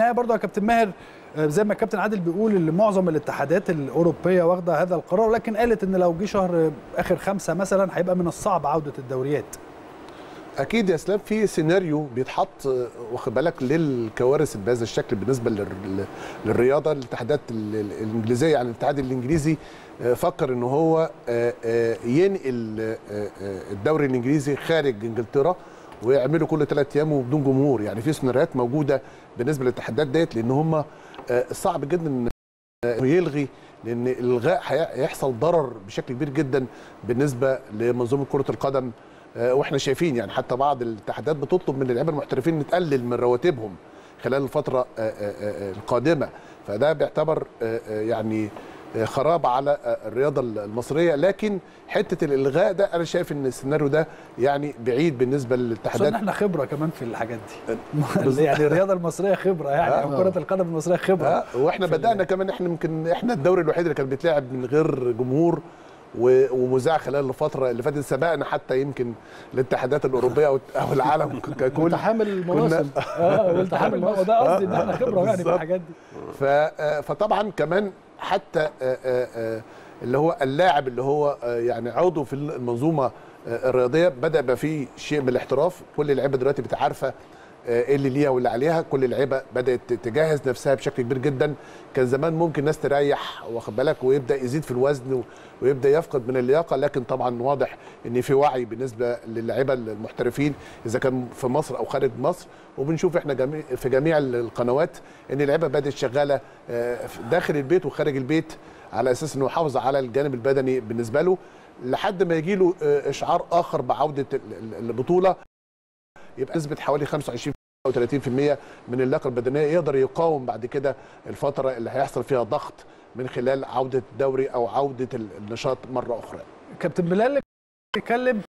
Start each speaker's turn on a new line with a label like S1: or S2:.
S1: برضه يا كابتن ماهر زي ما الكابتن عادل بيقول ان معظم الاتحادات الاوروبيه واخده هذا القرار ولكن قالت ان لو جه شهر اخر خمسه مثلا هيبقى من الصعب عوده الدوريات
S2: اكيد يا اسلام في سيناريو بيتحط واخد بالك للكوارث بهذا الشكل بالنسبه للرياضه الاتحادات الانجليزيه يعني الاتحاد الانجليزي فكر ان هو ينقل الدوري الانجليزي خارج انجلترا ويعملوا كل ثلاث ايام وبدون جمهور يعني في سيناريوهات موجوده بالنسبه للاتحادات ديت لان هم صعب جدا ان يلغي لان الغاء هيحصل ضرر بشكل كبير جدا بالنسبه لمنظومه كره القدم واحنا شايفين يعني حتى بعض الاتحادات بتطلب من اللعيبه المحترفين ان تقلل من رواتبهم خلال الفتره القادمه فده بيعتبر يعني خراب على الرياضه المصريه لكن حته الالغاء ده انا شايف ان السيناريو ده يعني بعيد بالنسبه للاتحادات
S1: احنا خبره كمان في الحاجات دي يعني الرياضه المصريه خبره يعني آه كره القدم المصريه خبره
S2: آه واحنا بدانا كمان احنا يمكن احنا الدوري الوحيد اللي كان بيتلعب من غير جمهور ومذاع خلال الفتره اللي فاتت سبقنا حتى يمكن الاتحادات الاوروبيه او العالم ككل
S3: والتحامل المناصب
S1: اه والتحامل المناصب ده قصدي ان احنا خبره يعني في الحاجات دي
S2: فطبعا كمان حتى اللي هو اللاعب اللي هو يعني عضو في المنظومه الرياضيه بدا يبقى فيه شيء من الاحتراف كل اللعيبه دلوقتي بتعرفه ايه اللي ليها واللي عليها كل اللعيبه بدات تجهز نفسها بشكل كبير جدا كان زمان ممكن ناس تريح واخد بالك ويبدا يزيد في الوزن ويبدا يفقد من اللياقه لكن طبعا واضح ان في وعي بالنسبه للعيبه المحترفين اذا كان في مصر او خارج مصر وبنشوف احنا جميع في جميع القنوات ان اللعيبه بدات شغاله داخل البيت وخارج البيت على اساس انه يحافظ على الجانب البدني بالنسبه له لحد ما يجي له اشعار اخر بعوده البطوله يبقى نسبه حوالي 25 او 30% من اللياقه البدنيه يقدر يقاوم بعد كده الفتره اللي هيحصل فيها ضغط من خلال عوده الدوري او عوده النشاط مره اخرى.
S1: كابتن بلال بيتكلم